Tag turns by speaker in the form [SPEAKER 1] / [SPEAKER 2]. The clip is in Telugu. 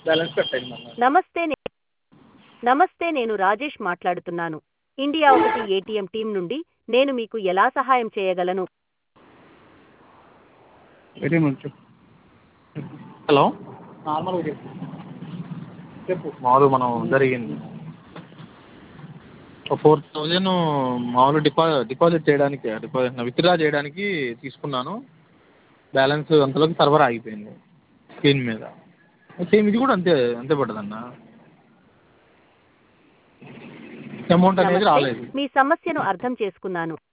[SPEAKER 1] బ్యాలెన్స్ కట్టండి మళ్ళీ
[SPEAKER 2] నమస్తే నే- నమస్తే నేను రాజేష్ మాట్లాడుతున్నాను ఇండియా ఒకటి ఏటీఎం టీం నుండి నేను మీకు ఎలా సహాయం చేయగలను
[SPEAKER 1] ఏటీఎం నుంచి హలో నార్మల్గా చెప్పు చెప్పు
[SPEAKER 3] మామూలుగా మనం జరిగింది ఒక ఫోర్ థౌజండ్ మామూలు డిపా డిపాజిట్ చేయడానికి డిపాజిట్ విత్డ్రా చేయడానికి తీసుకున్నాను బ్యాలెన్స్ అంతలోకి సర్వర్ ఆగిపోయింది స్క్రీన్ మీద సేమ్ ఇది కూడా అంతే అంతే పడ్డదన్న అమౌంట్ అనేది
[SPEAKER 2] నమస్తే
[SPEAKER 3] రాలేదు
[SPEAKER 2] మీ సమస్యను అర్థం చేసుకున్నాను